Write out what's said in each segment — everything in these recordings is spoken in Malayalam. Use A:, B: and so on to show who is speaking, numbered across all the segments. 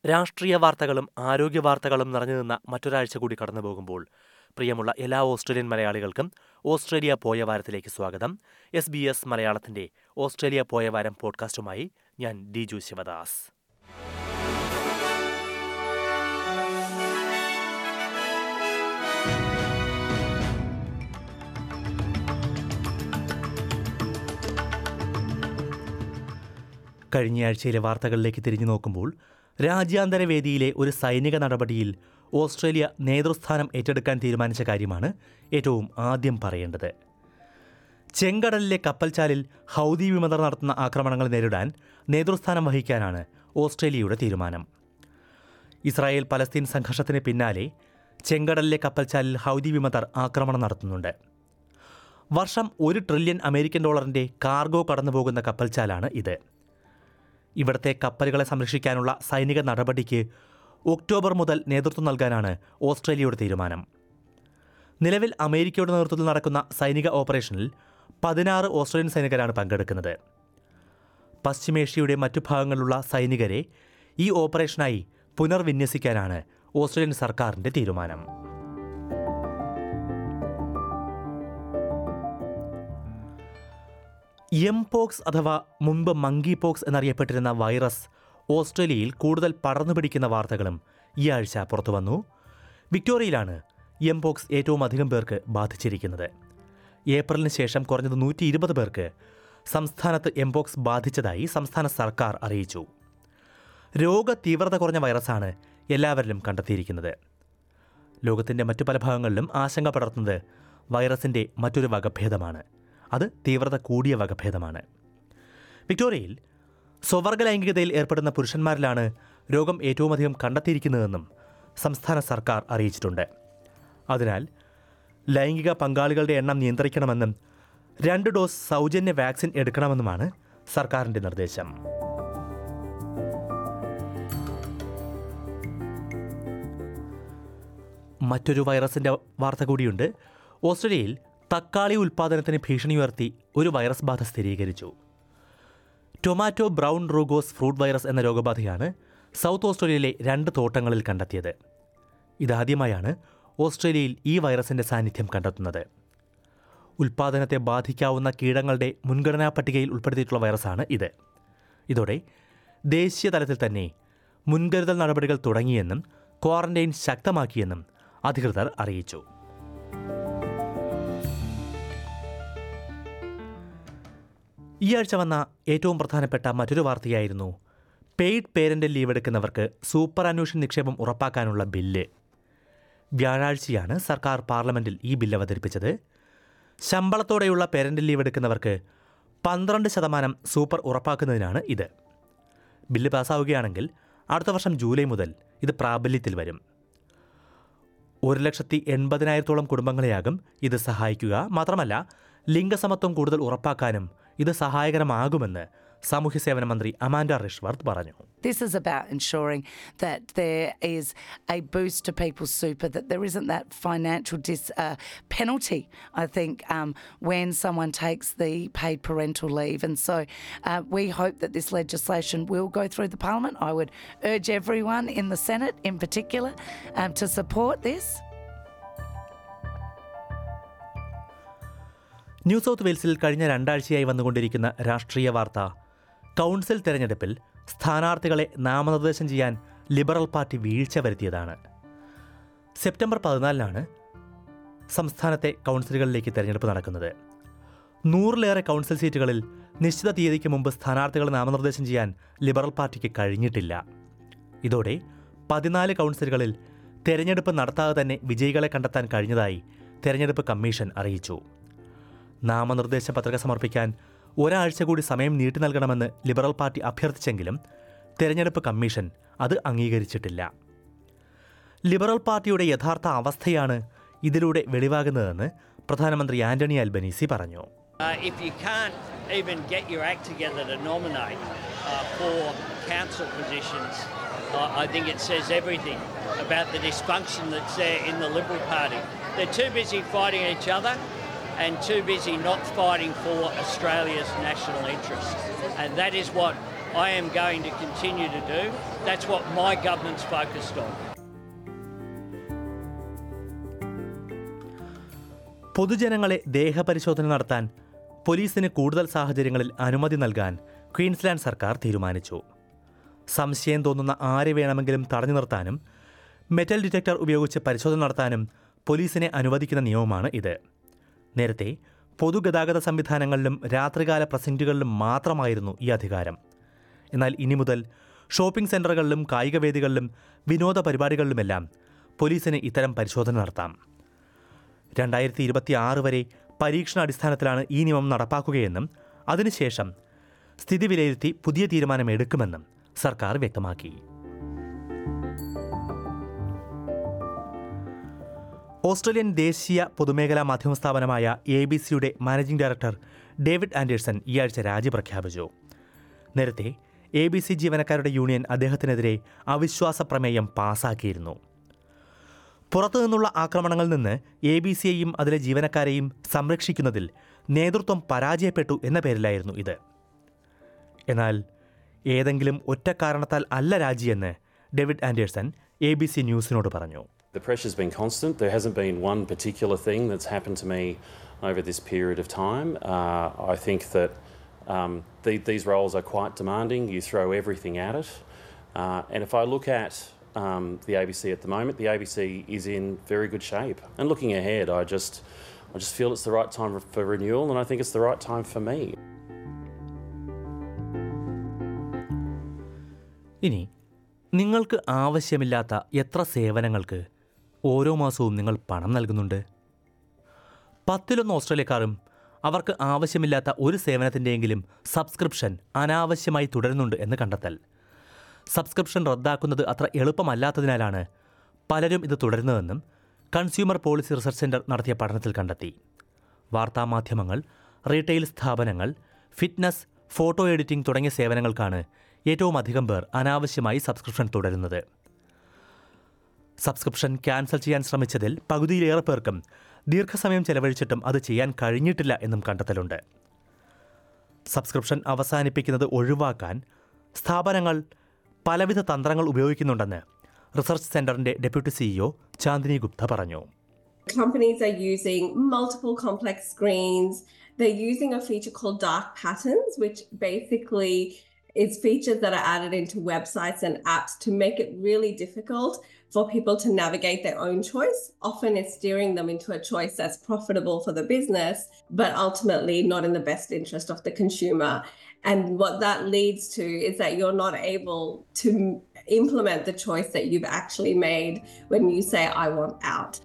A: രാഷ്ട്രീയ വാർത്തകളും ആരോഗ്യ വാർത്തകളും നിറഞ്ഞു നിന്ന മറ്റൊരാഴ്ച കൂടി കടന്നു പോകുമ്പോൾ പ്രിയമുള്ള എല്ലാ ഓസ്ട്രേലിയൻ മലയാളികൾക്കും ഓസ്ട്രേലിയ പോയ വാരത്തിലേക്ക് സ്വാഗതം എസ് ബി എസ് മലയാളത്തിന്റെ ഓസ്ട്രേലിയ പോയ വാരം പോഡ്കാസ്റ്റുമായി ഞാൻ ഡിജു ശിവദാസ് കഴിഞ്ഞയാഴ്ചയിലെ വാർത്തകളിലേക്ക് തിരിഞ്ഞു നോക്കുമ്പോൾ രാജ്യാന്തര വേദിയിലെ ഒരു സൈനിക നടപടിയിൽ ഓസ്ട്രേലിയ നേതൃസ്ഥാനം ഏറ്റെടുക്കാൻ തീരുമാനിച്ച കാര്യമാണ് ഏറ്റവും ആദ്യം പറയേണ്ടത് ചെങ്കടലിലെ കപ്പൽച്ചാലിൽ ഹൗദി വിമതർ നടത്തുന്ന ആക്രമണങ്ങൾ നേരിടാൻ നേതൃസ്ഥാനം വഹിക്കാനാണ് ഓസ്ട്രേലിയയുടെ തീരുമാനം ഇസ്രായേൽ പലസ്തീൻ സംഘർഷത്തിന് പിന്നാലെ ചെങ്കടലിലെ കപ്പൽച്ചാലിൽ ഹൗദി വിമതർ ആക്രമണം നടത്തുന്നുണ്ട് വർഷം ഒരു ട്രില്യൺ അമേരിക്കൻ ഡോളറിന്റെ കാർഗോ കടന്നുപോകുന്ന കപ്പൽച്ചാലാണ് ഇത് ഇവിടുത്തെ കപ്പലുകളെ സംരക്ഷിക്കാനുള്ള സൈനിക നടപടിക്ക് ഒക്ടോബർ മുതൽ നേതൃത്വം നൽകാനാണ് ഓസ്ട്രേലിയയുടെ തീരുമാനം നിലവിൽ അമേരിക്കയുടെ നേതൃത്വത്തിൽ നടക്കുന്ന സൈനിക ഓപ്പറേഷനിൽ പതിനാറ് ഓസ്ട്രേലിയൻ സൈനികരാണ് പങ്കെടുക്കുന്നത് പശ്ചിമേഷ്യയുടെ മറ്റു ഭാഗങ്ങളിലുള്ള സൈനികരെ ഈ ഓപ്പറേഷനായി പുനർവിന്യസിക്കാനാണ് ഓസ്ട്രേലിയൻ സർക്കാരിന്റെ തീരുമാനം എം പോക്സ് അഥവാ മുമ്പ് മങ്കി പോക്സ് എന്നറിയപ്പെട്ടിരുന്ന വൈറസ് ഓസ്ട്രേലിയയിൽ കൂടുതൽ പടർന്നു പിടിക്കുന്ന വാർത്തകളും ഈ ആഴ്ച പുറത്തുവന്നു വിക്ടോറിയയിലാണ് എം പോക്സ് ഏറ്റവും അധികം പേർക്ക് ബാധിച്ചിരിക്കുന്നത് ഏപ്രിലിന് ശേഷം കുറഞ്ഞത് നൂറ്റി ഇരുപത് പേർക്ക് സംസ്ഥാനത്ത് എംപോക്സ് ബാധിച്ചതായി സംസ്ഥാന സർക്കാർ അറിയിച്ചു രോഗ തീവ്രത കുറഞ്ഞ വൈറസാണ് എല്ലാവരിലും കണ്ടെത്തിയിരിക്കുന്നത് ലോകത്തിൻ്റെ മറ്റു പല ഭാഗങ്ങളിലും ആശങ്ക പടർത്തുന്നത് വൈറസിൻ്റെ മറ്റൊരു വകഭേദമാണ് അത് തീവ്രത കൂടിയ വകഭേദമാണ് വിക്ടോറിയയിൽ സ്വവർഗ ലൈംഗികതയിൽ ഏർപ്പെടുന്ന പുരുഷന്മാരിലാണ് രോഗം ഏറ്റവും അധികം കണ്ടെത്തിയിരിക്കുന്നതെന്നും സംസ്ഥാന സർക്കാർ അറിയിച്ചിട്ടുണ്ട് അതിനാൽ ലൈംഗിക പങ്കാളികളുടെ എണ്ണം നിയന്ത്രിക്കണമെന്നും രണ്ട് ഡോസ് സൗജന്യ വാക്സിൻ എടുക്കണമെന്നുമാണ് സർക്കാരിൻ്റെ നിർദ്ദേശം മറ്റൊരു വൈറസിന്റെ വാർത്ത കൂടിയുണ്ട് ഓസ്ട്രേലിയയിൽ തക്കാളി ഉൽപ്പാദനത്തിന് ഭീഷണി ഉയർത്തി ഒരു വൈറസ് ബാധ സ്ഥിരീകരിച്ചു tomato brown rugose fruit virus എന്ന രോഗബാധയാണ് സൗത്ത് ഓസ്ട്രേലിയയിലെ രണ്ട് തോട്ടങ്ങളിൽ കണ്ടെത്തിയത് ഇതാദ്യമായാണ് ഓസ്ട്രേലിയയിൽ ഈ വൈറസിന്റെ സാന്നിധ്യം കണ്ടെത്തുന്നത് ഉൽപ്പാദനത്തെ ബാധിക്കാവുന്ന കീടങ്ങളുടെ മുൻഗണനാ പട്ടികയിൽ ഉൾപ്പെടുത്തിയിട്ടുള്ള വൈറസാണ് ഇത് ഇതോടെ ദേശീയ തലത്തിൽ തന്നെ മുൻകരുതൽ നടപടികൾ തുടങ്ങിയെന്നും ക്വാറന്റൈൻ ശക്തമാക്കിയെന്നും അധികൃതർ അറിയിച്ചു ഈ ആഴ്ച വന്ന ഏറ്റവും പ്രധാനപ്പെട്ട മറ്റൊരു വാർത്തയായിരുന്നു പെയ്ഡ് പേരൻ്റൽ ലീവ് എടുക്കുന്നവർക്ക് സൂപ്പർ അന്വേഷൺ നിക്ഷേപം ഉറപ്പാക്കാനുള്ള ബില്ല് വ്യാഴാഴ്ചയാണ് സർക്കാർ പാർലമെന്റിൽ ഈ ബില്ല് അവതരിപ്പിച്ചത് ശമ്പളത്തോടെയുള്ള പേരൻ്റൽ ലീവ് എടുക്കുന്നവർക്ക് പന്ത്രണ്ട് ശതമാനം സൂപ്പർ ഉറപ്പാക്കുന്നതിനാണ് ഇത് ബില്ല് പാസ്സാവുകയാണെങ്കിൽ അടുത്ത വർഷം ജൂലൈ മുതൽ ഇത് പ്രാബല്യത്തിൽ വരും ഒരു ലക്ഷത്തി എൺപതിനായിരത്തോളം കുടുംബങ്ങളെയാകും ഇത് സഹായിക്കുക മാത്രമല്ല ലിംഗസമത്വം കൂടുതൽ ഉറപ്പാക്കാനും ഇത് സഹായകരമാകുമെന്ന് സാമൂഹ്യ സേവന മന്ത്രി അമാൻഡ റിഷ്വർത്ത് പറഞ്ഞു
B: This is about ensuring that there is a boost to people's super, that there isn't that financial dis, uh, penalty, I think, um, when someone takes the paid parental leave. And so uh, we hope that this legislation will go through the Parliament. I would urge everyone in the Senate, in particular, um, to support this.
A: New South വെയിൽസിൽ കഴിഞ്ഞ രണ്ടാഴ്ചയായി വന്നുകൊണ്ടിരിക്കുന്ന രാഷ്ട്രീയ വാർത്ത കൗൺസിൽ തെരഞ്ഞെടുപ്പിൽ സ്ഥാനാർത്ഥികളെ നാമനിർദ്ദേശം ചെയ്യാൻ ലിബറൽ പാർട്ടി വീഴ്ച വരുത്തിയതാണ് സെപ്റ്റംബർ പതിനാലിനാണ് സംസ്ഥാനത്തെ കൗൺസിലുകളിലേക്ക് തെരഞ്ഞെടുപ്പ് നടക്കുന്നത് നൂറിലേറെ കൗൺസിൽ സീറ്റുകളിൽ നിശ്ചിത തീയതിക്ക് മുമ്പ് സ്ഥാനാർത്ഥികളെ നാമനിർദ്ദേശം ചെയ്യാൻ ലിബറൽ പാർട്ടിക്ക് കഴിഞ്ഞിട്ടില്ല ഇതോടെ പതിനാല് കൗൺസിലുകളിൽ തെരഞ്ഞെടുപ്പ് നടത്താതെ തന്നെ വിജയികളെ കണ്ടെത്താൻ കഴിഞ്ഞതായി തെരഞ്ഞെടുപ്പ് കമ്മീഷൻ അറിയിച്ചു നാമനിർദ്ദേശ പത്രിക സമർപ്പിക്കാൻ ഒരാഴ്ച കൂടി സമയം നീട്ടി നൽകണമെന്ന് ലിബറൽ പാർട്ടി അഭ്യർത്ഥിച്ചെങ്കിലും തെരഞ്ഞെടുപ്പ് കമ്മീഷൻ അത് അംഗീകരിച്ചിട്ടില്ല ലിബറൽ പാർട്ടിയുടെ യഥാർത്ഥ അവസ്ഥയാണ് ഇതിലൂടെ വെളിവാകുന്നതെന്ന് പ്രധാനമന്ത്രി ആന്റണി അൽബനീസി പറഞ്ഞു
C: Uh, if you can't even get your act together to nominate uh, for council positions, uh, I think it says everything about the dysfunction that's there in the Liberal Party. They're too busy fighting each other and too busy not fighting for Australia's national interests. And that is what I am going to continue to do. That's what my government's focused on.
A: പൊതുജനങ്ങളെ ദേഹപരിശോധന നടത്താൻ പോലീസിന് കൂടുതൽ സാഹചര്യങ്ങളിൽ അനുമതി നൽകാൻ ക്വീൻസ്ലാൻഡ് സർക്കാർ തീരുമാനിച്ചു സംശയം തോന്നുന്ന ആരെ വേണമെങ്കിലും തടഞ്ഞു നിർത്താനും മെറ്റൽ ഡിറ്റക്ടർ ഉപയോഗിച്ച് പരിശോധന നടത്താനും പോലീസിനെ അനുവദിക്കുന്ന നിയമമാണ് ഇത് നേരത്തെ പൊതുഗതാഗത സംവിധാനങ്ങളിലും രാത്രികാല പ്രസൻറ്റുകളിലും മാത്രമായിരുന്നു ഈ അധികാരം എന്നാൽ ഇനി മുതൽ ഷോപ്പിംഗ് സെൻ്ററുകളിലും കായികവേദികളിലും വിനോദ പരിപാടികളിലുമെല്ലാം പോലീസിന് ഇത്തരം പരിശോധന നടത്താം രണ്ടായിരത്തി ഇരുപത്തി ആറ് വരെ പരീക്ഷണാടിസ്ഥാനത്തിലാണ് ഈ നിയമം നടപ്പാക്കുകയെന്നും അതിനുശേഷം സ്ഥിതി വിലയിരുത്തി പുതിയ തീരുമാനമെടുക്കുമെന്നും സർക്കാർ വ്യക്തമാക്കി ഓസ്ട്രേലിയൻ ദേശീയ പൊതുമേഖലാ മാധ്യമ സ്ഥാപനമായ എ ബി സിയുടെ മാനേജിംഗ് ഡയറക്ടർ ഡേവിഡ് ആൻഡേഴ്സൺ ഈ ആഴ്ച രാജി പ്രഖ്യാപിച്ചു നേരത്തെ എ ബി സി ജീവനക്കാരുടെ യൂണിയൻ അദ്ദേഹത്തിനെതിരെ അവിശ്വാസ പ്രമേയം പാസാക്കിയിരുന്നു പുറത്തുനിന്നുള്ള ആക്രമണങ്ങളിൽ നിന്ന് എ ബി സിയെയും അതിലെ ജീവനക്കാരെയും സംരക്ഷിക്കുന്നതിൽ നേതൃത്വം പരാജയപ്പെട്ടു എന്ന പേരിലായിരുന്നു ഇത് എന്നാൽ ഏതെങ്കിലും ഒറ്റ കാരണത്താൽ അല്ല രാജിയെന്ന് David Anderson A B C ന്യൂസിനോട് പറഞ്ഞു
D: The pressure's been constant. There hasn't been one particular thing that's happened to me over this period of time. Uh, I think that um, the, these roles are quite demanding. You throw everything at it. Uh, and if I look at um, the ABC at the moment, the ABC is in very good shape. And looking ahead, I just, I just feel it's the right time for renewal, and I think it's the right time for me.
A: ഇനി നിങ്ങൾക്ക് ആവശ്യമില്ലാത്ത എത്ര സേവനങ്ങൾക്ക് ഓരോ മാസവും നിങ്ങൾ പണം നൽകുന്നുണ്ട് പത്തിലൊന്ന് ഓസ്ട്രേലിയക്കാരും അവർക്ക് ആവശ്യമില്ലാത്ത ഒരു സേവനത്തിൻ്റെയെങ്കിലും സബ്സ്ക്രിപ്ഷൻ അനാവശ്യമായി തുടരുന്നുണ്ട് എന്ന് കണ്ടെത്തൽ സബ്സ്ക്രിപ്ഷൻ റദ്ദാക്കുന്നത് അത്ര എളുപ്പമല്ലാത്തതിനാലാണ് പലരും ഇത് തുടരുന്നതെന്നും കൺസ്യൂമർ പോളിസി റിസർച്ച് സെൻറ്റർ നടത്തിയ പഠനത്തിൽ കണ്ടെത്തി വാർത്താമാധ്യമങ്ങൾ റീറ്റെയിൽ സ്ഥാപനങ്ങൾ ഫിറ്റ്നസ് ഫോട്ടോ എഡിറ്റിംഗ് തുടങ്ങിയ സേവനങ്ങൾക്കാണ് ഏറ്റവും അധികം പേർ അനാവശ്യമായി സബ്സ്ക്രിപ്ഷൻ തുടരുന്നത് സബ്സ്ക്രിപ്ഷൻ ക്യാൻസൽ ചെയ്യാൻ ശ്രമിച്ചതിൽ പകുതിയിലേറെ പേർക്കും ദീർഘസമയം ചെലവഴിച്ചിട്ടും അത് ചെയ്യാൻ കഴിഞ്ഞിട്ടില്ല എന്നും കണ്ടെത്തലുണ്ട് സബ്സ്ക്രിപ്ഷൻ അവസാനിപ്പിക്കുന്നത് ഒഴിവാക്കാൻ സ്ഥാപനങ്ങൾ പലവിധ തന്ത്രങ്ങൾ ഉപയോഗിക്കുന്നുണ്ടെന്ന് റിസർച്ച് സെന്ററിന്റെ ഡെപ്യൂട്ടി സിഇഒ ചാന്ദിനി ഗുപ്ത പറഞ്ഞു
E: Companies are using multiple complex screens. They're using a feature called dark patterns, which basically is features that are added into websites and apps to make it really difficult for people to navigate their own choice. Often it's steering them into a choice that's profitable for the business, but ultimately not in the best interest of the consumer. And what that leads to is that you're not able to implement the choice that you've actually made when you say, I want out.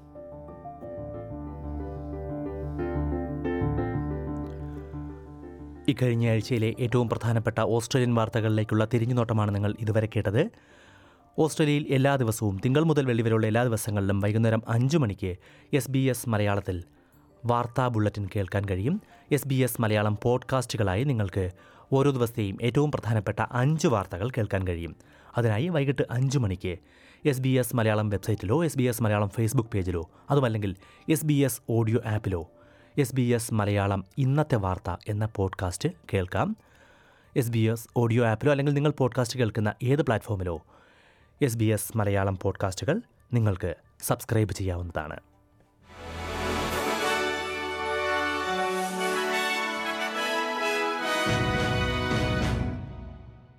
A: ഇക്കഴിഞ്ഞ ആഴ്ചയിലെ ഏറ്റവും പ്രധാനപ്പെട്ട ഓസ്ട്രേലിയൻ വാർത്തകളിലേക്കുള്ള തിരിഞ്ഞുനോട്ടമാണ് നിങ്ങൾ ഇതുവരെ കേട്ടത് ഓസ്ട്രേലിയയിൽ എല്ലാ ദിവസവും തിങ്കൾ മുതൽ വെള്ളി വരെയുള്ള എല്ലാ ദിവസങ്ങളിലും വൈകുന്നേരം അഞ്ചു മണിക്ക് എസ് ബി എസ് മലയാളത്തിൽ വാർത്താ ബുള്ളറ്റിൻ കേൾക്കാൻ കഴിയും എസ് ബി എസ് മലയാളം പോഡ്കാസ്റ്റുകളായി നിങ്ങൾക്ക് ഓരോ ദിവസത്തെയും ഏറ്റവും പ്രധാനപ്പെട്ട അഞ്ച് വാർത്തകൾ കേൾക്കാൻ കഴിയും അതിനായി വൈകിട്ട് അഞ്ച് മണിക്ക് എസ് ബി എസ് മലയാളം വെബ്സൈറ്റിലോ S B S Malayalam Facebook പേജിലോ അതുമല്ലെങ്കിൽ എസ് ബി എസ് ഓഡിയോ ആപ്പിലോ എസ് ബി എസ് മലയാളം ഇന്നത്തെ വാർത്ത എന്ന പോഡ്കാസ്റ്റ് കേൾക്കാം എസ് ബി എസ് ഓഡിയോ ആപ്പിലോ അല്ലെങ്കിൽ നിങ്ങൾ പോഡ്കാസ്റ്റ് കേൾക്കുന്ന ഏത് പ്ലാറ്റ്ഫോമിലോ എസ് ബി എസ് മലയാളം പോഡ്കാസ്റ്റുകൾ നിങ്ങൾക്ക് സബ്സ്ക്രൈബ് ചെയ്യാവുന്നതാണ്